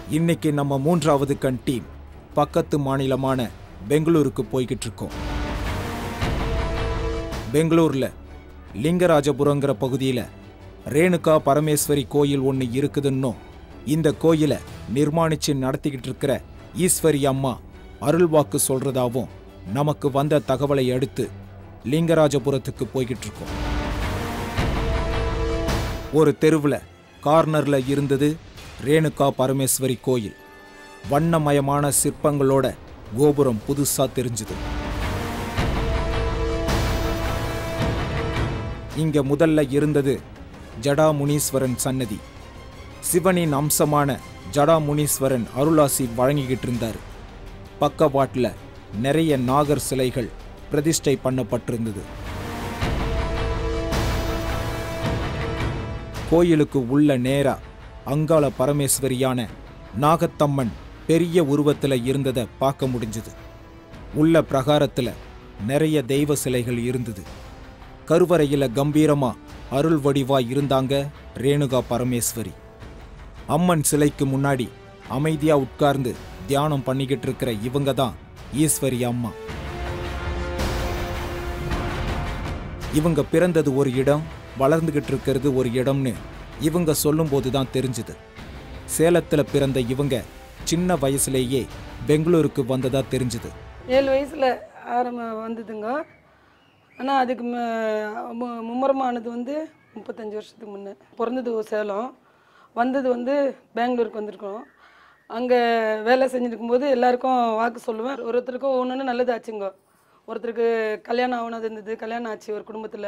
இன்னைக்கு நம்ம மூன்றாவது கண் டீம் பக்கத்து மாநிலமான பெங்களூருக்கு போய்கிட்டு இருக்கோம் பெங்களூர்ல லிங்கராஜபுரங்கிற பகுதியில் ரேணுகா பரமேஸ்வரி கோயில் ஒன்று இருக்குதுன்னும் இந்த கோயிலை நிர்மாணிச்சு நடத்திக்கிட்டு இருக்கிற ஈஸ்வரி அம்மா அருள்வாக்கு சொல்றதாவும் நமக்கு வந்த தகவலை அடுத்து லிங்கராஜபுரத்துக்கு போய்கிட்டு இருக்கோம் ஒரு தெருவில் கார்னர்ல இருந்தது ரேணுகா பரமேஸ்வரி கோயில் வண்ணமயமான சிற்பங்களோட கோபுரம் புதுசா தெரிஞ்சுது இங்க முதல்ல இருந்தது ஜடாமுனீஸ்வரன் சன்னதி சிவனின் அம்சமான ஜடாமுனீஸ்வரன் அருளாசி வழங்கிக்கிட்டு இருந்தார் பக்கவாட்டில் நிறைய நாகர் சிலைகள் பிரதிஷ்டை பண்ணப்பட்டிருந்தது கோயிலுக்கு உள்ள நேரா அங்காள பரமேஸ்வரியான நாகத்தம்மன் பெரிய உருவத்துல இருந்ததை பார்க்க முடிஞ்சது உள்ள பிரகாரத்துல நிறைய தெய்வ சிலைகள் இருந்தது கருவறையில கம்பீரமா அருள் வடிவா இருந்தாங்க ரேணுகா பரமேஸ்வரி அம்மன் சிலைக்கு முன்னாடி அமைதியா உட்கார்ந்து தியானம் பண்ணிக்கிட்டு இருக்கிற இவங்க தான் ஈஸ்வரி அம்மா இவங்க பிறந்தது ஒரு இடம் வளர்ந்துகிட்டு இருக்கிறது ஒரு இடம்னு இவங்க சொல்லும்போது தான் தெரிஞ்சுது சேலத்துல பிறந்த இவங்க சின்ன வயசுலேயே பெங்களூருக்கு வந்ததா தெரிஞ்சுது ஏழு வயசில் ஆரம்ப வந்ததுங்க ஆனால் அதுக்கு ம- மு- மும்முரமானது வந்து முப்பத்தஞ்சு வருஷத்துக்கு முன்னே பிறந்தது சேலம் வந்தது வந்து பெங்களூருக்கு வந்திருக்கோம் அங்கே வேலை செஞ்சுட்டு இருக்கும்போது எல்லாருக்கும் வாக்கு சொல்லுவேன் ஒருத்தருக்கும் ஒன்று ஒன்று நல்லது ஆச்சுங்க ஒருத்தருக்கு கல்யாணம் ஆகணும் இருந்தது கல்யாணம் ஆச்சு ஒரு குடும்பத்தில்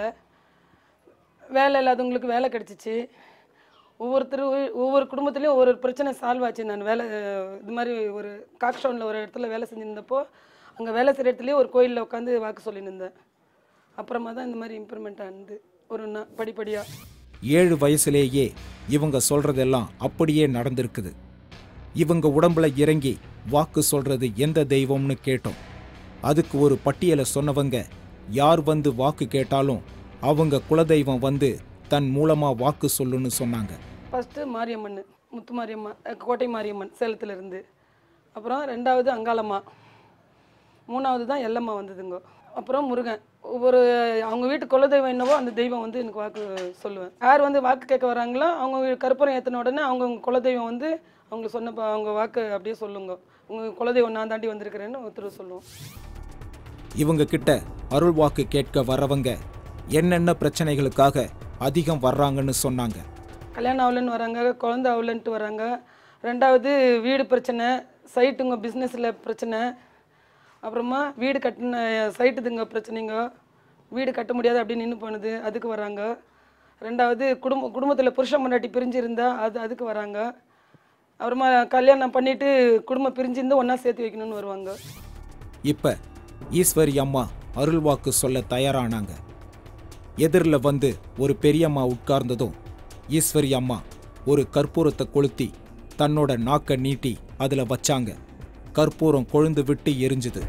வேலை இல்லாதவங்களுக்கு வேலை கிடச்சிச்சு ஒவ்வொருத்தரும் ஒவ்வொரு குடும்பத்துலேயும் ஒவ்வொரு பிரச்சனை சால்வ் ஆச்சு நான் வேலை இது மாதிரி ஒரு காக்ஷவுனில் ஒரு இடத்துல வேலை செஞ்சுருந்தப்போ அங்கே வேலை செய்கிற இடத்துலயே ஒரு கோயிலில் உட்காந்து வாக்கு சொல்லின்னு இருந்தேன் அப்புறமா தான் இந்த மாதிரி இம்ப்ரூவ்மெண்ட் ஆனது ஒரு நா படிப்படியாக ஏழு வயசுலேயே இவங்க சொல்றதெல்லாம் அப்படியே நடந்திருக்குது இவங்க உடம்புல இறங்கி வாக்கு சொல்றது எந்த தெய்வம்னு கேட்டோம் அதுக்கு ஒரு பட்டியலை சொன்னவங்க யார் வந்து வாக்கு கேட்டாலும் அவங்க குலதெய்வம் வந்து தன் மூலமா வாக்கு சொல்லுன்னு சொன்னாங்க ஃபஸ்ட்டு மாரியம்மன் முத்து மாரியம்மன் அஹ் கோட்டை மாரியம்மன் சேலத்துல இருந்து அப்புறம் ரெண்டாவது அங்காளம்மா மூணாவது தான் எல்லம்மா வந்ததுங்க அப்புறம் முருகன் ஒவ்வொரு அவங்க வீட்டு குலதெய்வம் என்னவோ அந்த தெய்வம் வந்து எனக்கு வாக்கு சொல்லுவேன் யார் வந்து வாக்கு கேட்க வராங்களோ அவங்க வீ- கற்பூரம் ஏற்றின உடனே அவங்க அவங்க குலதெய்வம் வந்து அவங்களுக்கு சொன்ன ப- அவங்க வாக்கு அப்படியே சொல்லுங்க உங்கள் குலதெய்வம் நான் தாண்டி வந்திருக்கிறேன்னு ஒருத்தர் சொல்லுவோம் இவங்க கிட்ட அருள் வாக்கு கேட்க வர்றவங்க என்னென்ன பிரச்சனைகளுக்காக அதிகம் வர்றாங்கன்னு சொன்னாங்க கல்யாணம் ஆகலன்னு வராங்க குழந்தை ஆகலன்ட்டு வராங்க ரெண்டாவது வீடு பிரச்சனை சைட்டுங்க பிஸ்னஸில் பிரச்சனை அப்புறமா வீடு கட்டின சைட்டுதுங்க பிரச்சனைங்க வீடு கட்ட முடியாது அப்படின்னு நின்று போனது அதுக்கு வராங்க ரெண்டாவது குடும்ப குடும்பத்தில் புருஷன் முன்னாடி பிரிஞ்சு இருந்தா அது அதுக்கு வராங்க அப்புறமா கல்யாணம் பண்ணிட்டு குடும்பம் பிரிஞ்சிருந்து ஒன்றா சேர்த்து வைக்கணும்னு வருவாங்க இப்ப ஈஸ்வரி அம்மா அருள்வாக்கு சொல்ல தயாரானாங்க எதிரில் வந்து ஒரு பெரியம்மா உட்கார்ந்ததும் ஈஸ்வரி அம்மா ஒரு கற்பூரத்தை கொளுத்தி தன்னோட நாக்க நீட்டி அதுல வச்சாங்க கற்பூரம் கொழுந்து விட்டு எரிஞ்சுது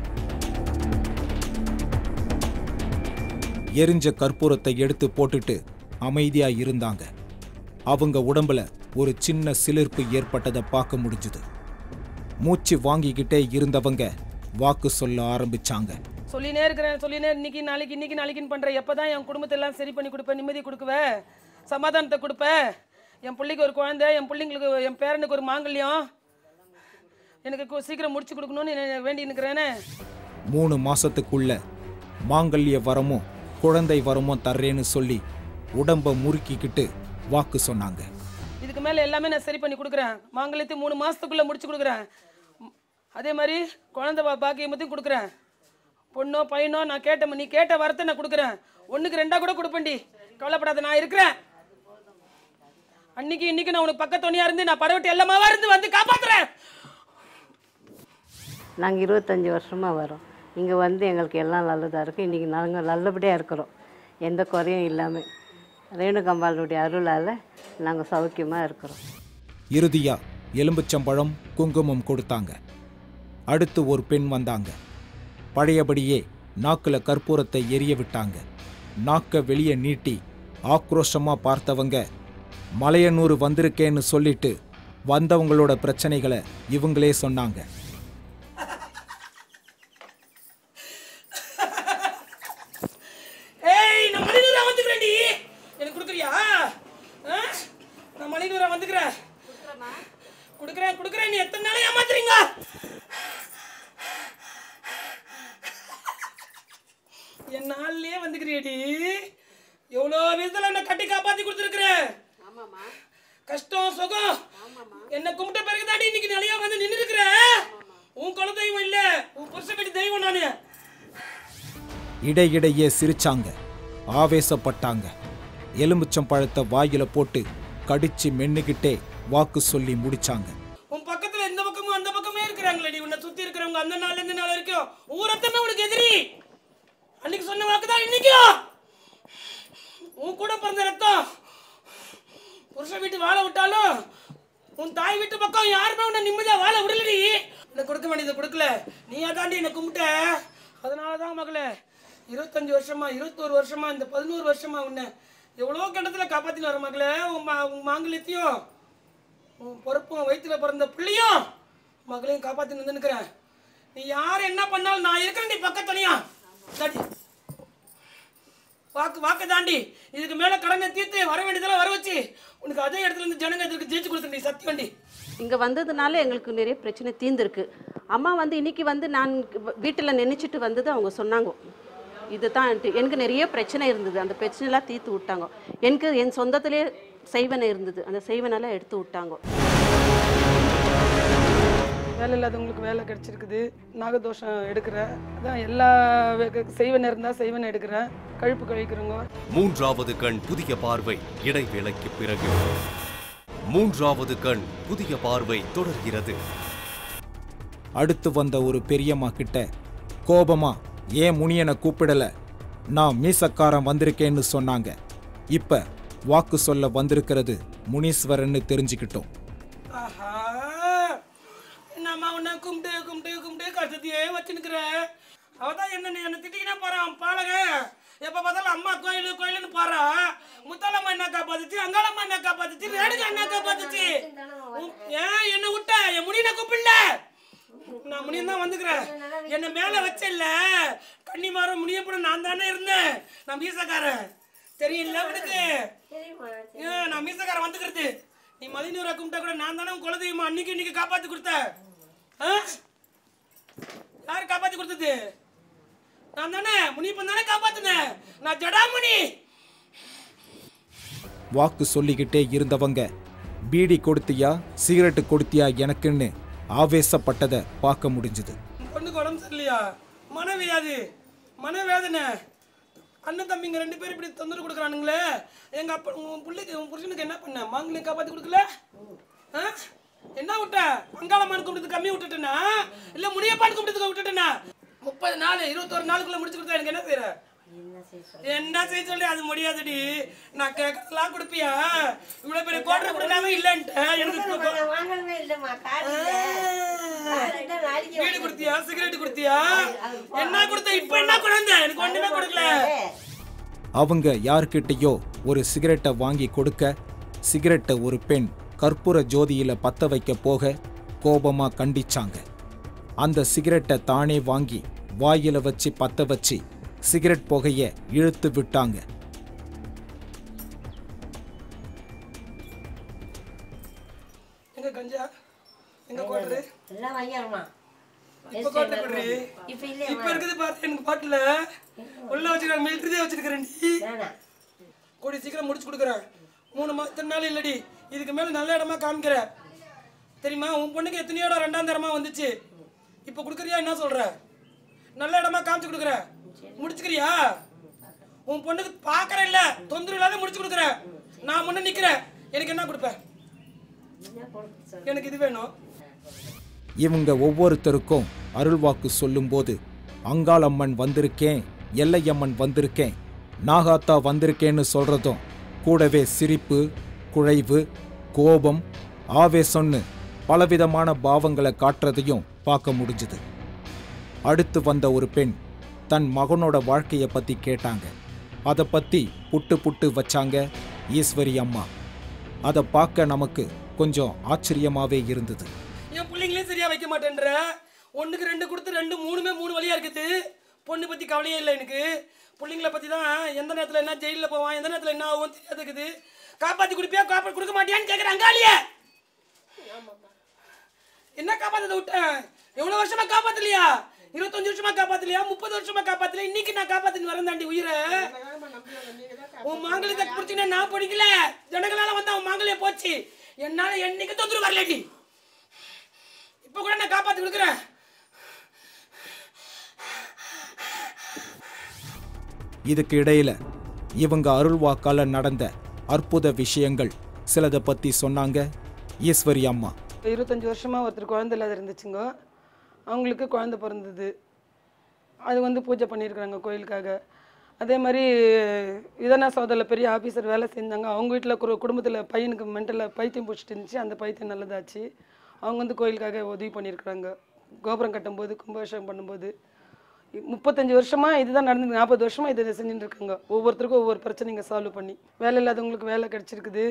எரிஞ்ச கற்பூரத்தை எடுத்து போட்டுட்டு அமைதியா இருந்தாங்க அவங்க உடம்புல ஒரு சின்ன சிலிர்ப்பு ஏற்பட்டதை பார்க்க முடிஞ்சுது மூச்சு வாங்கிக்கிட்டே இருந்தவங்க வாக்கு சொல்ல ஆரம்பிச்சாங்க சொல்லினே இருக்கிறேன் சொல்லினே இன்னைக்கு நாளைக்கு இன்னைக்கு நாளைக்குன்னு பண்ணுறேன் எப்போ தான் என் குடும்பத்தை எல்லாம் சரி பண்ணி கொடுப்பேன் நிம்மதி கொடுக்குவேன் சமாதானத்தை கொடுப்பேன் என் பிள்ளைக்கு ஒரு குழந்தை என் பிள்ளைங்களுக்கு என் பேரனுக்கு ஒரு மாங்கல்யம் எனக்கு கு- சீக்கிரம் முடிச்சு கொடுக்கணும்னு நான் வேண்டி நிற்கிறேனே மூணு மாசத்துக்குள்ள மாங்கல்ய வரமும் குழந்தை வரமும் தர்றேன்னு சொல்லி உடம்ப முறுக்கிக்கிட்டு வாக்கு சொன்னாங்க இதுக்கு மேலே எல்லாமே நான் சரி பண்ணி கொடுக்குறேன் மாங்கல்யத்தையும் மூணு மாதத்துக்குள்ளே முடிச்சு கொடுக்குறேன் ம், அதே மாதிரி குழந்தை பா- பாக்கியமத்தையும் கொடுக்குறேன் பொண்ணோ பையனோ நான் கேட்ட நீ கேட்ட வரத்தை நான் கொடுக்குறேன் ஒன்றுக்கு ரெண்டா கூட கொடுப்பேன்டி கவலைப்படாத நான் இருக்கிறேன் அன்னைக்கு இன்னைக்கு நான் உனக்கு பக்கத்துணையா இருந்து நான் படவட்டி எல்லாமாவா இருந்து வந்து காப்பாத்துறேன் நாங்கள் இருபத்தஞ்சி வருஷமாக வரோம் இங்கே வந்து எங்களுக்கு எல்லாம் நல்லதாக இருக்குது இன்றைக்கி நாங்கள் நல்லபடியாக இருக்கிறோம் எந்த குறையும் இல்லாமல் ரேணுகம்பாளுடைய அருளால் நாங்கள் சௌக்கியமாக இருக்கிறோம் இறுதியா எலும்புச்சம்பழம் குங்குமம் கொடுத்தாங்க அடுத்து ஒரு பெண் வந்தாங்க பழையபடியே நாக்குல கற்பூரத்தை எரிய விட்டாங்க நாக்க வெளியே நீட்டி ஆக்ரோஷமா பார்த்தவங்க மலையனூர் வந்திருக்கேன்னு சொல்லிட்டு வந்தவங்களோட பிரச்சனைகளை இவங்களே சொன்னாங்க ஏய் நான் மணிநூறா வந்துக்கிறேன்டி எனக்கு கொடுக்குறியா ஆ? நான் மணிநூறா வந்துக்கிறேன் கொடுக்குறேன் கொடுக்குறேன் நீ எத்தனை நாளை ஏமாத்துறீங்க என் நாள்லயே வந்துக்கிறியடி எவ்வளோ விதத்தில் என்ன கட்டி காப்பாத்தி கொடுத்துருக்குறேன் கஷ்டம் சுகம் என்ன கும்பிட்ட பிறகு தாண்டி இன்னைக்கு நிலையா வந்து நின்று இருக்கிற உன் குல தெய்வம் இல்ல உன் புருஷ வீட்டு தெய்வம் நானு இடையிடையே சிரிச்சாங்க ஆவேசப்பட்டாங்க எலுமிச்சம் பழத்தை வாயில போட்டு கடிச்சு மென்னுகிட்டே வாக்கு சொல்லி முடிச்சாங்க உன் பக்கத்துல இந்த பக்கமும் அந்த பக்கமே இருக்கிறாங்களேடி உன்னை சுத்தி இருக்கிறவங்க அந்த நாள்ல இந்த நாள் வரைக்கும் ஊரத்தமே உனக்கு எதிரி அன்னைக்கு சொன்ன வாக்கு தான் இன்னைக்கும் உன் கூட பிறந்த ரத்தம் புருஷ வீட்டு வாழ விட்டாலும் உன் தாய் வீட்டு பக்கம் யாருமே உன்னை நிம்மதியா வாழ விடலடி உன்னை கொடுக்க வேண்டியதை கொடுக்கல நீ அதாண்டி என்னை கும்பிட்ட அதனால தான் மகளே இருபத்தஞ்சு வருஷமா இருபத்தோரு வருஷமா இந்த பதினோரு வருஷமா உன்னை எவ்வளோ கண்டத்தில் காப்பாத்தின்னு வர மகளே உன் மா உன் மாங்கல்யத்தையும் உன் பொறுப்பும் வயிற்றுல பிறந்த பிள்ளையும் மகளையும் காப்பாற்றி நின்றுக்கிறேன் நீ யார் என்ன பண்ணாலும் நான் இருக்கிறேன் நீ பக்கத்தனியா தாடி வாக்கு வாக்கு தாண்டி இதுக்கு மேல கடனை தீர்த்து வர வேண்டியதெல்லாம் வர வச்சு உனக்கு அதே இடத்துல இருந்து ஜனங்க இதுக்கு ஜெயிச்சு கொடுத்துருந்தி சத்தி வண்டி இங்கே வந்ததுனால எங்களுக்கு நிறைய பிரச்சனை தீர்ந்துருக்கு அம்மா வந்து இன்னைக்கு வந்து நான் வீட்டில் நினைச்சிட்டு வந்தது அவங்க சொன்னாங்க இதுதான் எனக்கு நிறைய பிரச்சனை இருந்தது அந்த பிரச்சனைலாம் தீர்த்து விட்டாங்க எனக்கு என் சொந்தத்திலே செய்வனை இருந்தது அந்த செய்வனெல்லாம் எடுத்து விட்டாங்க வேலை இல்லாதவங்களுக்கு வேலை கிடைச்சிருக்குது நாகதோஷம் எடுக்கிறேன் அதான் எல்லா வே- செய்வன இருந்தால் செய்வன எடுக்கிறேன் கழுப்பு கழிக்கிறவங்க மூன்றாவது கண் புதிய பார்வை இடைவேளைக்கு பிறகு மூன்றாவது கண் புதிய பார்வை தொடர்கிறது அடுத்து வந்த ஒரு பெரியம்மா கிட்ட கோபமா ஏன் முனியனை கூப்பிடல நான் மீசக்காரன் வந்திருக்கேன்னு சொன்னாங்க இப்ப வாக்கு சொல்ல வந்திருக்கிறது முனீஸ்வரன்னு தெரிஞ்சுக்கிட்டோம் ஆஹா என்னம்மா உன்னை கும்பிட்டு கும்பிட்டு கும்பிட்டு கஷ்டத்தையே வச்சுன்னுக்குற அவதான் என்ன நீ என்ன திட்டிக்கினே போறான் பாலக எப்ப பார்த்தாலும் அம்மா கோயில் கோயில்னு போறா முத்தாலம்மா என்ன காப்பாத்துச்சு அங்காளம்மா என்ன காப்பாத்துச்சு ரேணுகா என்ன காப்பாத்துச்சு உன்- ஏன் என்ன விட்ட என் முடியனை கூப்பிடல நான் முனியன் தான் வந்துக்கிறேன் என்ன மேல வச்சல கன்னிமாரும் முனியப்படும் நான் தானே இருந்தேன் நான் மீசக்காரன் தெரியல உனக்கு ஏன் நான் மீசக்காரன் வந்துக்கிறது நீ மதினூரா கும்பிட்டா கூட நான் தானே உன் குலதெய்வம் அன்னைக்கு இன்னைக்கு காப்பாத்தி கொடுத்த ஆ? யாரு காப்பாத்தி கொடுத்தது நான் தானே முனியப்பன் தானே காப்பாத்துனேன் நான் ஜடாமுனி வாக்கு சொல்லிக்கிட்டே இருந்தவங்க பீடி கொடுத்தியா சிகரெட்டு கொடுத்தியா எனக்குன்னு ஆவேசப்பட்டதை பார்க்க முடிஞ்சுது உன் பொண்ணுக்கு உடம்பு சரியில்லையா மனவியாது மனவேதனை அண்ணன் தம்பிங்க ரெண்டு பேரும் இப்படி தொந்தரவு கொடுக்குறானுங்களே எங்க அப்பா உன் பிள்ளைக்கு உன் புருஷனுக்கு என்ன பண்ண மாங்கலையும் காப்பாத்தி கொடுக்கல ஆ? என்ன விட்ட பங்காளம்மான் கும்பிட்டு கம்மி விட்டுட்டேனா இல்ல முனியப்பான் கும்பிட்டு விட்டுட்டேனா முப்பது நாள் இருபத்தொரு நாளுக்குள்ள முடிச்சு கொடுத்தா எனக்கு என்ன செய்யற என்ன செய்ய சொல்லி அது முடியாதுடி நான் கேட்கலாம் கொடுப்பியா இவ்வளவு பெரிய கோட்டை கொடுக்காம இல்லன்ட்டு எனக்கு இப்போ- வாங்கவே இல்லைம்மா காசு வீடு கொடுத்தியா சிகரெட் கொடுத்தியா என்ன கொடுத்த இப்ப என்ன குழந்தை எனக்கு ஒண்ணுமே கொடுக்கல அவங்க யார்கிட்டயோ ஒரு சிகரெட்டை வாங்கி கொடுக்க சிகரெட்டை ஒரு பெண் கற்பூர ஜோதியில பத்த வைக்க போக கோபமா கண்டிச்சாங்க அந்த சிகரெட்டை தானே வாங்கி வாயில வச்சு பத்த வச்சு சிகரெட் புகைய இழுத்து விட்டாங்க எங்க கஞ்சா எங்க கோட்டரு எல்லாம் வாங்கிடுமா இப்ப கோட்டை கொடுறி இப்ப இல்லையா இப்ப இருக்குது பாரு எனக்கு பாட்டுல உள்ள வச்சிருக்காங்க மிலிட்டரி வச்சிருக்கிறேன் வேணாம் கூடி சீக்கிரம் முடிச்சு கொடுக்குறேன் மூணு மாசத்து நாள் இல்லடி இதுக்கு மேல நல்ல இடமா காமிக்கிற தெரியுமா உன் பொண்ணுக்கு எத்தனையோ இடம் ரெண்டாம் தரமா வந்துச்சு இப்ப கொடுக்குறியா என்ன சொல்ற நல்ல இடமா காமிச்சு கொடுக்குற முடிச்சுக்கிறியா உன் பொண்ணுக்கு பாக்குற இல்ல தொந்தரவு இல்லாத முடிச்சு கொடுக்குற நான் முன்ன நிக்கிறேன் எனக்கு என்ன கொடுப்ப எனக்கு இது வேணும் இவங்க ஒவ்வொருத்தருக்கும் அருள்வாக்கு சொல்லும்போது அங்காளம்மன் வந்திருக்கேன் எல்லையம்மன் வந்திருக்கேன் நாகாத்தா வந்திருக்கேன்னு சொல்றதும் கூடவே சிரிப்பு குழைவு கோபம் ஆவேசம்னு பலவிதமான பாவங்களை காட்டுறதையும் பார்க்க முடிஞ்சுது அடுத்து வந்த ஒரு பெண் தன் மகனோட வாழ்க்கைய பத்தி கேட்டாங்க அதை பத்தி புட்டு புட்டு வச்சாங்க ஈஸ்வரி அம்மா அதை பார்க்க நமக்கு கொஞ்சம் ஆச்சரியமாவே இருந்தது என் பிள்ளைங்களே சரியா வைக்க மாட்டேன்ற ஒண்ணுக்கு ரெண்டு கொடுத்து ரெண்டு மூணுமே மூணு வழியா இருக்குது பொண்ணு பத்தி கவலையே இல்லை எனக்கு பிள்ளைங்கள பத்தி தான் எந்த நேரத்துல என்ன ஜெயிலில் போவான் எந்த நேரத்துல என்ன ஆகும் தெரியாது இருக்குது காப்பாத்தி கொடுப்பியா காப்பாத்தி கொடுக்க மாட்டியான்னு கேட்குறாங்க அங்காளியே என்ன காப்பாத்தத விட்டேன் எவ்வளவு வருஷமா காப்பாத்தலையா இருபத்தஞ்சு வருஷமா காப்பாத்தலையா முப்பது வருஷமா காப்பாத்தல இன்னைக்கு நான் காப்பாத்தின்னு வரேன் தாண்டி உயிரை உன் மாங்கல்யத்தை பிடிச்சினா நான் பிடிக்கல ஜனங்களால வந்து அவன் மாங்கல்யம் போச்சு என்னால என்னைக்கு தொந்தரவு வரலடி இப்ப கூட நான் காப்பாத்தி கொடுக்குறேன் இதுக்கு இடையில இவங்க அருள்வாக்கால நடந்த அற்புத விஷயங்கள் சிலதை பத்தி சொன்னாங்க ஈஸ்வரி அம்மா இருபத்தஞ்சி வருஷமாக ஒருத்தர் குழந்தை இல்லாத இருந்துச்சுங்க அவங்களுக்கு குழந்தை பிறந்தது அது வந்து பூஜை பண்ணியிருக்கிறாங்க கோயிலுக்காக அதே மாதிரி இதனா சோதரில் பெரிய ஆஃபீஸர் வேலை செஞ்சாங்க அவங்க வீட்டில் குரு குடும்பத்தில் பையனுக்கு மென்டலில் பைத்தியம் பிடிச்சிட்டு இருந்துச்சு அந்த பைத்தியம் நல்லதாச்சு அவங்க வந்து கோயிலுக்காக உதவி பண்ணியிருக்கிறாங்க கோபுரம் கட்டும்போது கும்பாபிஷேகம் பண்ணும்போது இ- முப்பத்தஞ்சு வருஷமா இதுதான் நடந்து நாற்பது வருஷமா இதை செஞ்சுட்டு இருக்காங்க ஒவ்வொருத்தருக்கும் ஒவ்வொரு பிரச்சனைங்க சால்வ் பண்ணி வேலை இல்லாதவங்களுக்கு வேலை கிடைச்சிருக்குது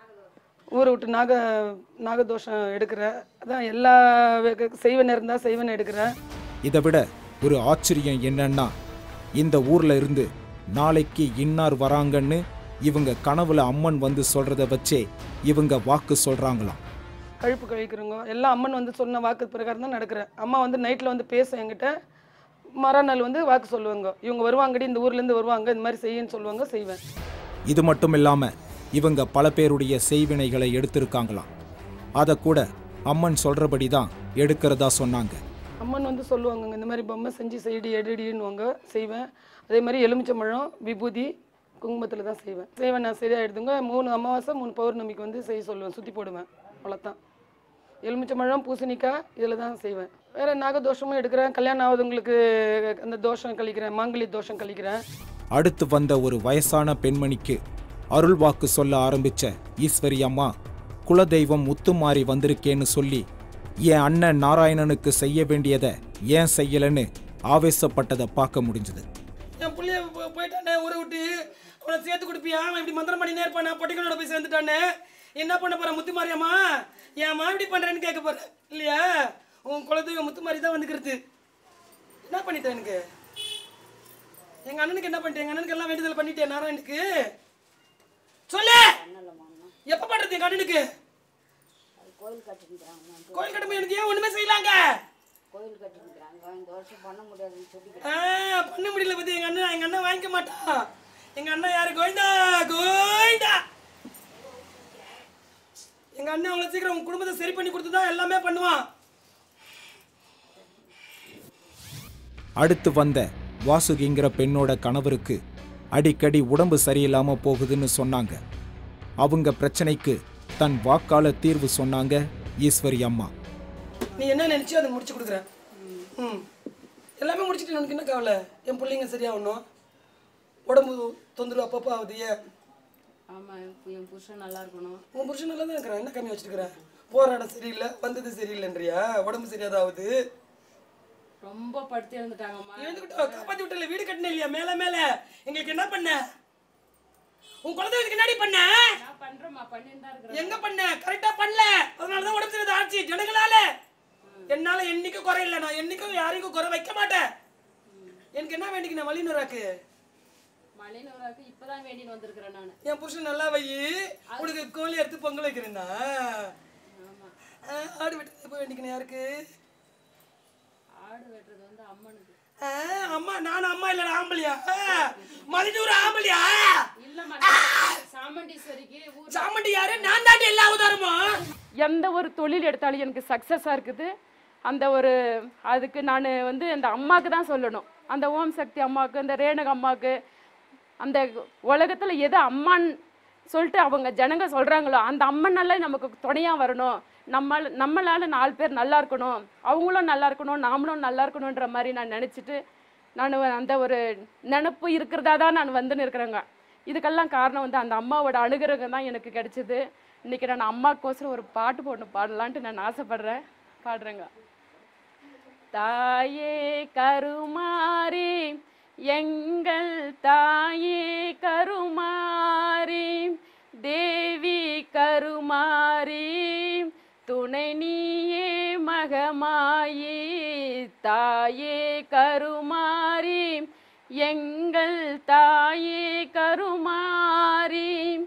ஊரை விட்டு நாக நாகதோஷம் எடுக்கிறேன் அதான் எல்லா வே- செய்வன இருந்தால் செய்வன எடுக்கிறேன் இதை விட ஒரு ஆச்சரியம் என்னன்னா இந்த ஊர்ல இருந்து நாளைக்கு இன்னார் வராங்கன்னு இவங்க கனவுல அம்மன் வந்து சொல்றத வச்சே இவங்க வாக்கு சொல்றாங்களாம் கழுப்பு கழிக்கிறவங்க எல்லாம் அம்மன் வந்து சொன்ன வாக்கு பிரகாரம் தான் நடக்கிறேன் அம்மா வந்து நைட்டில் வந்து பேசும் என்கிட்ட மறுநாள் வந்து வாக்கு சொல்லுவாங்க இவங்க வருவாங்கடி இந்த ஊர்லேருந்து வருவாங்க இந்த மாதிரி செய்யுன்னு சொல்லுவாங்க செய்வேன் இது மட்டும் இல்லாம இவங்க பல பேருடைய செய்வினைகளை எடுத்திருக்காங்களாம் அதை கூட அம்மன் சொல்றபடி தான் எடுக்கிறதா சொன்னாங்க அம்மன் வந்து சொல்லுவாங்க இந்த மாதிரி பொம்மை செஞ்சு செய்டி எடுடின்னுவாங்க செய்வேன் அதே மாதிரி எலுமிச்சம்பழம் விபூதி குங்குமத்தில் தான் செய்வேன் செய்வேன் நான் சரியாக எடுத்துங்க மூணு அமாவாசை மூணு பௌர்ணமிக்கு வந்து செய்ய சொல்லுவேன் சுற்றி போடுவேன் அவ்வளோதான் எலுமிச்சம்பழம் பூசணிக்காய் இதில் தான் செய்வேன் வேறு நாகதோஷமும் எடுக்கிறேன் கல்யாணம் ஆகுதுங்களுக்கு அந்த தோஷம் கழிக்கிறேன் மாங்கலி தோஷம் கழிக்கிறேன் அடுத்து வந்த ஒரு வயசான பெண்மணிக்கு அருள்வாக்கு சொல்ல ஆரம்பிச்ச ஈஸ்வரி அம்மா குலதெய்வம் முத்துமாறி வந்திருக்கேன்னு சொல்லி என் அண்ணன் நாராயணனுக்கு செய்ய வேண்டியதை ஏன் செய்யலன்னு ஆவேசப்பட்டதை பார்க்க முடிஞ்சது என் புள்ளைய போ- போயிட்டானே ஊரை விட்டு அவனை சேர்த்து கொடுப்பியா அவன் இப்படி மந்திரம் பண்ணினே இருப்பான் நான் பொட்டிகளோட போய் சேர்ந்துட்டானே என்ன பண்ண போற முத்து மாரியம்மா ஏன் இப்படி பண்றேன்னு கேட்க போற இல்லையா உன் குலதெய்வம் முத்து மாரி தான் வந்துக்கிறது என்ன பண்ணிட்டேன் எனக்கு எங்க அண்ணனுக்கு என்ன பண்ணிட்டேன் எங்க அண்ணனுக்கு எல்லாம் வேண்டுதல் பண்ணிட்டேன் நாராயணுக்கு சொல்லு எப்ப பண்றது எங்க அண்ணனுக்கு கோயில் கட்டும்போது எனக்கு ஏன் ஒண்ணுமே செய்யலாங்க ஆ, பண்ண முடியல பத்தி எங்க அண்ணன் எங்க அண்ணன் வாங்கிக்க மாட்டான் எங்க அண்ணன் யாரு கோவிந்தா கோவிந்தா எங்க அண்ணன் அவ்வளவு சீக்கிரம் உங்க குடும்பத்தை சரி பண்ணி கொடுத்து தான் எல்லாமே பண்ணுவான் அடுத்து வந்த வாசுகிங்கிற பெண்ணோட கணவருக்கு அடிக்கடி உடம்பு சரியில்லாம போகுதுன்னு சொன்னாங்க அவங்க பிரச்சனைக்கு தன் வாக்கால தீர்வு சொன்னாங்க ஈஸ்வரி அம்மா நீ என்ன நினைச்சியோ அதை முடிச்சு கொடுக்குறேன் ம் எல்லாமே முடிச்சிட்டு எனக்கு என்ன கவலை என் பிள்ளைங்க சரியாகணும் உடம்பு தொந்தரவு அப்பப்போ ஆகுது ஏன் ஆமாம் என் புருஷன் நல்லா இருக்கணும் உன் புருஷன் நல்லா தான் இருக்கிறான் என்ன கம்மி வச்சிருக்கிறேன் போற இடம் சரியில்லை வந்தது சரியில்லைன்றியா உடம்பு சரியாதாவது ரொம்ப படுத்து எழுந்துட்டாங்கம்மா எழுந்துக்கிட்டோம் காப்பாத்தி விட்டல வீடு கட்டின இல்லையா மேல மேல எங்களுக்கு என்ன பண்ண உன் குழந்தைகளுக்கு என்னடி பண்ண நான் பண்றேம்மா பண்ணிட்டு தான் இருக்கிறேன் எங்க பண்ண கரெக்டா பண்ணல அதனாலதான் உடம்பு சரியாது ஆச்சு ஜனங்களால என்னால என்னைக்கும் குறை இல்லை நான் என்னைக்கும் யாரையும் குறை வைக்க மாட்டேன் எனக்கு என்ன வேண்டிக்கணும் வழிநூறாக்கு மலைநூறாக்கு இப்பதான் வேண்டின்னு வந்திருக்கிறேன் நான் என் புருஷன் நல்லா வை உனக்கு கோழி எடுத்து பொங்கல் வைக்கிறேன்னா ஆடு வெட்டு போய் வேண்டிக்கணும் யாருக்கு ஆடு வெட்டுறது வந்து அம்மனுக்கு ஆ, அம்மா நான் அம்மா இல்ல ஆம்பளையா மதினூர் ஆம்பளையா இல்லம்மா சாமண்டீஸ்வரிக்கு ஊர் சாமண்டி யாரு நான் தாண்டி எல்லா அவதாரமும் எந்த ஒரு தொழில் எடுத்தாலும் எனக்கு சக்ஸஸாக இருக்குது அந்த ஒரு அதுக்கு நான் வந்து அந்த அம்மாவுக்கு தான் சொல்லணும் அந்த ஓம் சக்தி அம்மாவுக்கு அந்த ரேணுக அம்மாவுக்கு அந்த உலகத்தில் எது அம்மான்னு சொல்லிட்டு அவங்க ஜனங்க சொல்கிறாங்களோ அந்த அம்மனால நமக்கு துணையாக வரணும் நம்ம நம்மளால நாலு பேர் நல்லா இருக்கணும் அவங்களும் நல்லா இருக்கணும் நாமளும் நல்லா இருக்கணுன்ற மாதிரி நான் நினச்சிட்டு நான் அந்த ஒரு நினப்பு இருக்கிறதா தான் நான் வந்துன்னு இருக்கிறேங்க இதுக்கெல்லாம் காரணம் வந்து அந்த அம்மாவோட அனுகிரகம் தான் எனக்கு கிடைச்சிது இன்னைக்கு நான் அம்மாக்கோசரம் ஒரு பாட்டு போட்டு பாடலான்ட்டு நான் ஆசைப்படுறேன் பாடுறேங்க தாயே கருமாரி எங்கள் தாயே கருமாரி தேவி கருமாரி துணை நீயே மகமாயி தாயே கருமாரி எங்கள் தாயே கருமாரி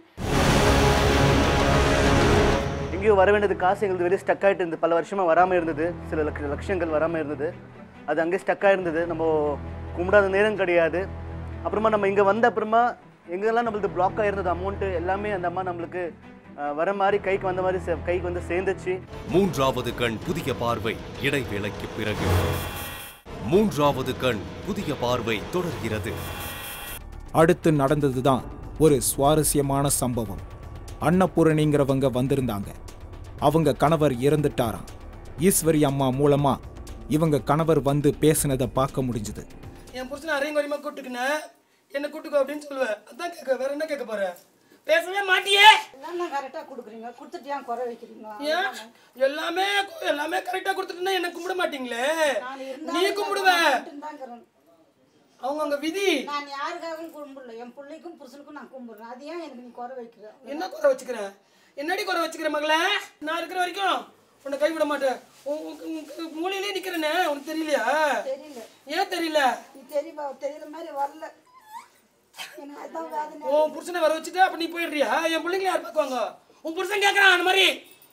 எங்கேயோ வர வேண்டியது காசு எங்களுக்கு வெளியே ஸ்டக் ஆகிட்டு இருந்தது பல வருஷமாக வராமல் இருந்தது சில லட்ச லட்சங்கள் வராமல் இருந்தது அது அங்கேயே ஸ்டக் ஆகிருந்தது நம்ம கும்பிடாத நேரம் கிடையாது அப்புறமா நம்ம இங்கே வந்த அப்புறமா எங்கெல்லாம் நம்மளுக்கு பிளாக் ஆகிருந்தது அமௌண்ட்டு எல்லாமே அந்த அம்மா நம்மளுக்கு அஹ், வர மாதிரி கைக்கு வந்த மாதிரி சே- கைக்கு வந்து சேர்ந்துச்சு மூன்றாவது கண் புதிய பார்வை இடைவேளைக்கு பிறகு மூன்றாவது கண் புதிய பார்வை தொடர்கிறது அடுத்து நடந்ததுதான் ஒரு சுவாரஸ்யமான சம்பவம் அன்னபூரணிங்கிறவங்க வந்திருந்தாங்க அவங்க கணவர் இறந்துட்டாராம் ஈஸ்வரி அம்மா மூலமா இவங்க கணவர் வந்து பேசினதை பார்க்க முடிஞ்சுது என் புருஷனை அரையும் குறையுமா கூட்டுக்குனேன் என்ன கூட்டுக்கோ அப்படின்னு சொல்லுவேன் அதான் கேட்க வேற என்ன கேட்க போற பேசவே மாட்டியே என்ன கரெக்டாக கொடுக்குறீங்க கொடுத்துட்டு ஏன் குறை வைக்கிறீங்க ஏன் எல்லாமே எல்லாமே கரெக்டா கொடுத்துட்டுனா என்ன கும்பிட மாட்டீங்களே நான் நீ இருந்தாலும் கும்பிடுவ மட்டும்தாங்கிறேன். அவங்க அவங்க விதி நான் யாருக்காகவும் கும்பிடல என் பிள்ளைக்கும் புருஷனுக்கும் நான் கும்பிடுறேன் அது ஏன் எனக்கு நீ குறை வைக்கிற என்ன குறை வச்சுக்கிறேன் என்னடி குறை வச்சுக்கிற மகளே நான் இருக்கிற வரைக்கும் உன்னை கைவிட மாட்டேன் உன் உன் உன் மூலையிலே நிக்கிறேனே உனக்கு தெரியலையா தெரியல ஏன் தெரியல நீ தெரியல தெரியல மாதிரி வரல எனக்கு அதான் வேதனை உன் புருஷனை வர வச்சுட்டு அப்ப நீ போயிடுறியா என் பிள்ளைங்களை யார் பார்க்குவாங்க உன் புருஷன் கேட்கறான் அந்த மாதிரி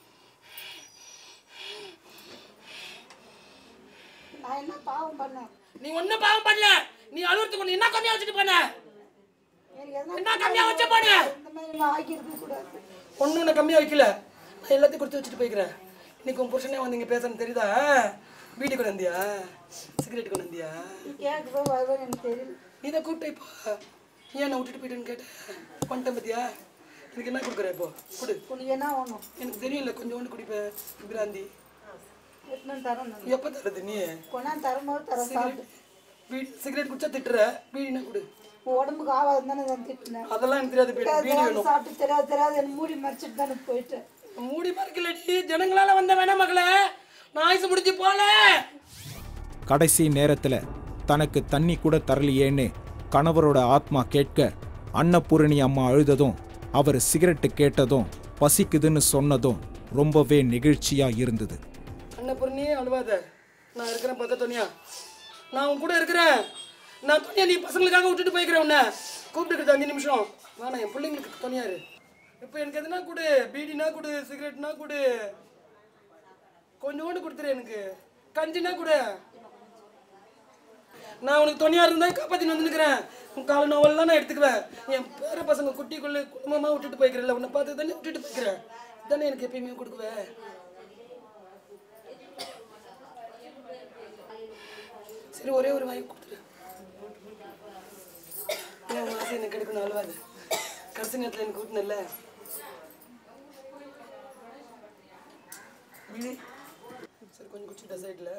நான் என்ன பாவம் பண்ணேன் நீ ஒண்ணும் பாவம் பண்ணல நீ அலுவலகத்துக்கு ஒண்ணு என்ன கம்மியா வச்சுட்டு போன எனக்கு எதனா என்ன கம்மியா வச்ச போன இந்த மாதிரி நான் ஆக்கியிருக்க கூடாது ஒன்றும் ஒன்று கம்மியா வைக்கல நான் எல்லாத்தையும் கொடுத்து வச்சுட்டு போய்க்கிறேன் இன்னைக்கு உன் புருஷனே வந்து இங்கே பேசுறது தெரியுதா வீட்டுக்கு கொண்டு வந்தியா சிகரெட் கொண்டு வந்தியா நீ கேட்குறோம் வருவேன் எனக்கு தெரியல நீ தான் கூப்பிட்டு இப்போ ஏன் நான் விட்டுட்டு போயிட்டேன்னு கேட்டேன் வந்துட்டேன் பார்த்தியா எனக்கு என்ன கொடுக்குற இப்போ கொடு உனக்கு என்ன வேணும் எனக்கு தெரியல கொஞ்சோண்டு குடிப்பேன் பிராந்தி எத்தனை தரம் நான் எப்போ தருது நீ கொண்டாந்து தரும்போது தர சாப்பிட்டு வீடு சிகரெட் குடிச்சா திட்டுற பீடினா கொடு உன் உடம்புக்கு ஆகாது தானே நான் திட்டினேன் அதெல்லாம் எனக்கு தெரியாது பீடி பீடி வேணும் சாப்பிட்டு தெரியாது தெரியாது எனக்கு மூடி மறைச்சிட்டு தானே போயிட்டேன் மூடி மறைக்கலடி ஜனங்களால வந்த வேணாம் மகளே நான் ஆயுசு முடிஞ்சு போல கடைசி நேரத்துல தனக்கு தண்ணி கூட தரலையேன்னு கணவரோட ஆத்மா கேட்க அன்னபூரணி அம்மா அழுததும் அவர் சிகரெட்டு கேட்டதும் பசிக்குதுன்னு சொன்னதும் ரொம்பவே நெகிழ்ச்சியா இருந்தது அன்னபூர்ணி அழுவாத நான் இருக்கிறேன் பக்க துணியா நான் உன் கூட இருக்கிறேன் நான் துணியா நீ பசங்களுக்காக விட்டுட்டு போய்க்கிறேன் உன்னை கூப்பிட்டுக்கிறது அஞ்சு நிமிஷம் வேணாம் என் பிள்ளைங்களுக்கு துணியாரு இப்போ எனக்கு எதுனா கொடு பீடினா கொடு சிகரெட்னா கொடு கொஞ்சோண்டு கொடுத்துரு எனக்கு கஞ்சினா கொடு நான் உனக்கு துணையா இருந்தா காப்பாத்தின்னு வந்துருக்கிறேன் உன் கால நோவெல்லாம் நான் எடுத்துக்குவேன் என் பேர பசங்க குட்டிக்குள்ள குடும்பமா விட்டுட்டு போய்க்கிறேன்ல உன்னை பார்த்து தானே விட்டுட்டு போய்க்கிறேன் தானே எனக்கு எப்பயுமே கொடுக்குவேன் சரி ஒரே ஒரு வாய்ப்பு கொடுத்துரு ஏன் உன் ஆசை எனக்கு எடுக்கணும் அழுவாது கடைசி நேரத்தில் எனக்கு கூட்டினல சரி கொஞ்சம் குச்சிட்ட சைடில்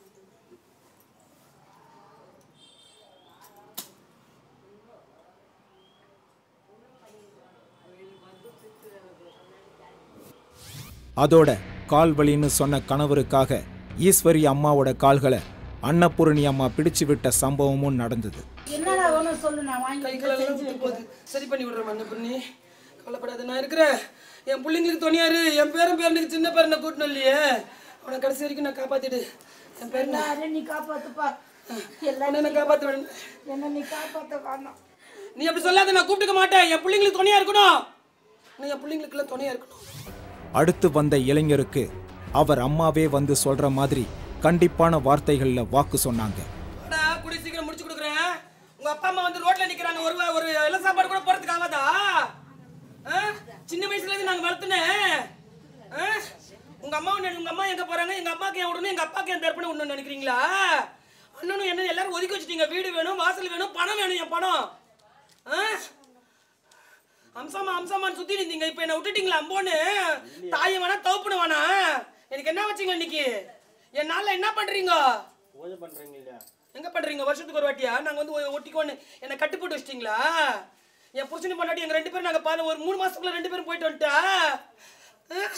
அதோட கால் வலின்னு சொன்ன கணவருக்காக ஈஸ்வரி அம்மாவோட கால்களை அன்னபூரணி அம்மா பிடிச்சு விட்ட சம்பவமும் நடந்தது என்னடா வேணும் சொல்லு நான் வாங்கி கை காலெல்லாம் விட்டு போகுது சரி பண்ணி விடுறேன் மண்ணு பண்ணி கவலைப்படாத நான் இருக்கிறேன் என் பிள்ளைங்களுக்கு துணியாரு என் பேரன் பேரனுக்கு சின்ன பேரனை கூட்டணும் இல்லையே அவனை கடைசி வரைக்கும் நான் காப்பாத்திடு என் பேரனை எல்லாரையும் நீ காப்பாத்துப்பா உன்னை நான் காப்பாற்ற வேணும் என்ன நீ காப்பாத்த வேணாம் நீ அப்படி சொல்லாத நான் கூப்பிட்டுக்க மாட்டேன் என் பிள்ளைங்களுக்கு துணையா இருக்கணும் நீ என் பிள்ளைங்களுக்குலாம் துணையா இருக்கணும் அடுத்து வந்த இளைஞருக்கு அவர் அம்மாவே வந்து சொல்ற மாதிரி கண்டிப்பான வார்த்தைகள்ல வாக்கு சொன்னாங்க அடா குடி சீக்கிரம் முடிச்சு கொடுக்குறேன் உங்க அப்பா அம்மா வந்து ரோட்ல நிக்கிறாங்க ஒரு வா- ஒரு இல சாப்பாடு கூட போறதுக்கு ஆகாதா ஆ? சின்ன வயசுல இருந்து நாங்க வளர்த்துனேன் ஆ? உங்க அம்மா உங்க அம்மா எங்க போறாங்க எங்க அம்மாக்கு ஏன் விடணும் எங்க அப்பாக்கு ஏன் தர்ப்பணம் விடணும்னு நினைக்கிறீங்களா அண்ணனும் என்ன எல்லாரும் ஒதுக்கி வச்சுட்டீங்க வீடு வேணும் வாசல் வேணும் பணம் வேணும் என் பணம் ஆ? அம்சாமா அம்சாமான்னு சுத்தி இருந்தீங்க இப்ப என்ன விட்டுட்டீங்களா அம்போன்னு தாயை வேணா தோப்புன வேணா எனக்கு என்ன வச்சீங்க இன்னைக்கு என் நாள்ல என்ன பண்றீங்க எங்க பண்றீங்க வருஷத்துக்கு ஒரு வாட்டியா நாங்க வந்து ஒ- ஒட்டிக்கோன்னு என்ன கட்டு போட்டு வச்சிட்டீங்களா என் புருஷனி பொண்டாட்டி எங்க ரெண்டு பேரும் நாங்க பாரு ஒரு மூணு மாசத்துக்குள்ள ரெண்டு பேரும் போயிட்டு வந்துட்டா அஹ்?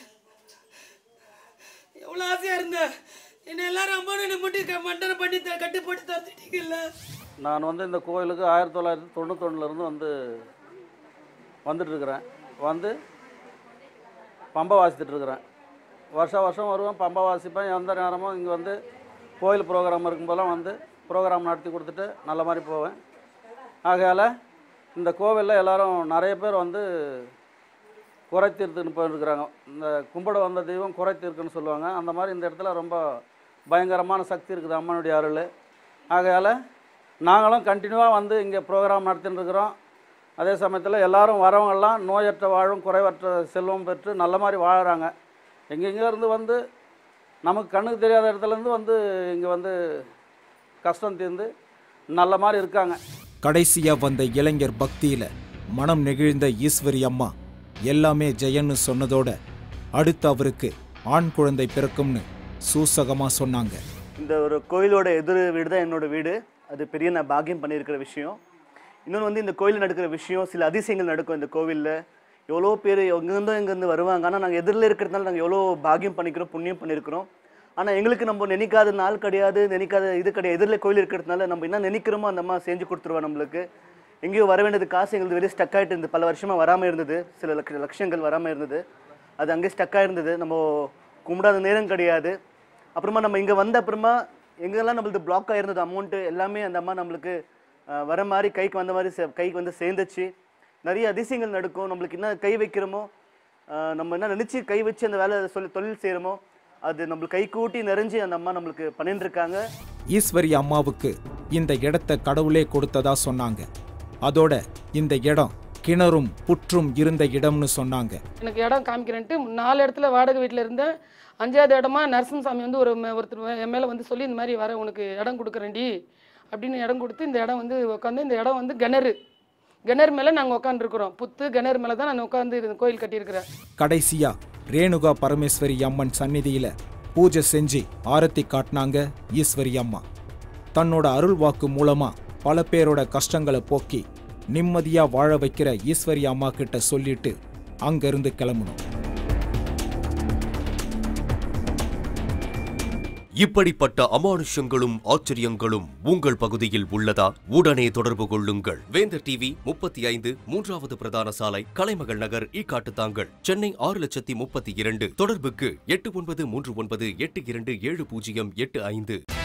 எவ்வளவு ஆசையா இருந்த என்ன எல்லாரும் அம்மா என்ன மட்டும் மண்டனை பண்ணி த- கட்டு போட்டு தந்துட்டீங்கல்ல நான் வந்து இந்த கோயிலுக்கு ஆயிரத்தி தொள்ளாயிரத்தி தொண்ணூத்தொன்னுலேருந்து வந்து வந்துட்டு இருக்கிறேன் வந்து பம்பை வாசித்துட்டு இருக்கிறேன் வருஷம் வருஷம் வருவேன் பம்பை வாசிப்பேன் எந்த நேரமும் இங்கே வந்து கோயில் ப்ரோக்ராம் இருக்கும்போதெல்லாம் வந்து ப்ரோக்ராம் நடத்தி கொடுத்துட்டு நல்ல மாதிரி போவேன் ஆகையால் இந்த கோவிலில் எல்லாரும் நிறைய பேர் வந்து குறை தீர்த்துன்னு போயிருக்கிறாங்க இந்த கும்பிட வந்த தெய்வம் குறை தீர்க்குன்னு சொல்லுவாங்க அந்த மாதிரி இந்த இடத்துல ரொம்ப பயங்கரமான சக்தி இருக்குது அம்மனுடைய அருள் ஆகையால் நாங்களும் கண்டினியூவாக வந்து இங்கே ப்ரோக்ராம் நடத்தின்னு இருக்கிறோம் அதே சமயத்தில் எல்லாரும் வரவங்கெல்லாம் நோயற்ற வாழும் குறைவற்ற செல்வம் பெற்று நல்ல மாதிரி வாழுறாங்க எங்கெங்கே இருந்து வந்து நமக்கு கண்ணுக்கு தெரியாத இடத்துலேருந்து வந்து இங்கே வந்து கஷ்டம் தீர்ந்து நல்ல மாதிரி இருக்காங்க கடைசியா வந்த இளைஞர் பக்தியில மனம் நெகிழ்ந்த ஈஸ்வரி அம்மா எல்லாமே ஜெயன்னு சொன்னதோட அடுத்து அவருக்கு ஆண் குழந்தை பிறக்கும்னு சூசகமா சொன்னாங்க இந்த ஒரு கோயிலோட எதிர் வீடு தான் என்னோட வீடு அது பெரிய நான் பாக்கியம் பண்ணியிருக்கிற விஷயம் இன்னொன்று வந்து இந்த கோயிலில் நடக்கிற விஷயம் சில அதிசயங்கள் நடக்கும் இந்த கோவிலில் எவ்வளோ பேர் எங்கேருந்தோ இங்கேருந்து வருவாங்க ஆனால் நாங்கள் எதிரில் இருக்கிறதுனால நாங்கள் எவ்வளோ பாக்கியம் பண்ணிக்கிறோம் புண்ணியம் பண்ணியிருக்கிறோம் ஆனால் எங்களுக்கு நம்ம நினைக்காத நாள் கிடையாது நினைக்காத இது கிடையாது எதிரில் கோயில் இருக்கிறதுனால நம்ம என்ன நினைக்கிறோமோ அந்த அம்மா செஞ்சு கொடுத்துருவா நம்மளுக்கு எங்கேயோ வர வேண்டியது காசு எங்களுக்கு வெளியே ஸ்டக் ஆகிட்டு இருந்தது பல வருஷமாக வராமல் இருந்தது சில லட்ச லட்சங்கள் வராமல் இருந்தது அது அங்கே ஸ்டக் ஆயிருந்தது நம்ம கும்பிடாத நேரம் கிடையாது அப்புறமா நம்ம இங்கே வந்த அப்புறமா எங்கெல்லாம் நம்மளுக்கு பிளாக் ஆயிருந்தது அமௌண்ட்டு எல்லாமே அந்த அம்மா நம்மளுக்கு அஹ், வர மாதிரி கைக்கு வந்த மாதிரி சே- கைக்கு வந்து சேர்ந்துச்சு நிறைய அதிசயங்கள் நடக்கும் நம்மளுக்கு என்ன கை வைக்கிறோமோ அஹ், நம்ம என்ன நினச்சி கை வச்சு அந்த வேலை சொல்லி தொழில் செய்கிறோமோ அது நம்மளுக்கு கை கூட்டி நிறைஞ்சு அந்த அம்மா நம்மளுக்கு பண்ணிட்டு இருக்காங்க ஈஸ்வரி அம்மாவுக்கு இந்த இடத்த கடவுளே கொடுத்ததா சொன்னாங்க அதோட இந்த இடம் கிணறும் புற்றும் இருந்த இடம்னு சொன்னாங்க எனக்கு இடம் காமிக்கிறேன்ட்டு நாலு இடத்துல வாடகை வீட்டில் இருந்தேன் அஞ்சாவது இடமா நரசிம்மசாமி வந்து ஒரு ம- ஒருத்தர் என் மேலே வந்து சொல்லி இந்த மாதிரி வர உனக்கு இடம் கொடுக்குறேன்டி அப்படின்னு இடம் கொடுத்து இந்த இடம் வந்து உட்காந்து இந்த இடம் வந்து கிணறு கிணறு மேலே நாங்கள் உட்காந்துருக்குறோம் புத்து கிணறு மேலே தான் நான் உட்காந்து இந்த கோயில் கட்டியிருக்கிறேன் கடைசியா ரேணுகா பரமேஸ்வரி அம்மன் சந்நிதியில பூஜை செஞ்சு ஆரத்தி காட்டினாங்க ஈஸ்வரி அம்மா தன்னோட அருள் வாக்கு மூலமா பல பேரோட கஷ்டங்களை போக்கி நிம்மதியா வாழ வைக்கிற ஈஸ்வரி அம்மா கிட்ட சொல்லிட்டு அங்கிருந்து கிளம்பணும் இப்படிப்பட்ட அமானுஷங்களும் ஆச்சரியங்களும் உங்கள் பகுதியில் உள்ளதா உடனே தொடர்பு கொள்ளுங்கள் வேந்தர் டிவி முப்பத்தி ஐந்து மூன்றாவது பிரதான சாலை கலைமகள் நகர் ஈக்காட்டுத்தாங்கல் சென்னை ஆறு லட்சத்தி முப்பத்தி இரண்டு தொடர்புக்கு எட்டு ஒன்பது மூன்று ஒன்பது எட்டு இரண்டு ஏழு பூஜ்ஜியம் எட்டு ஐந்து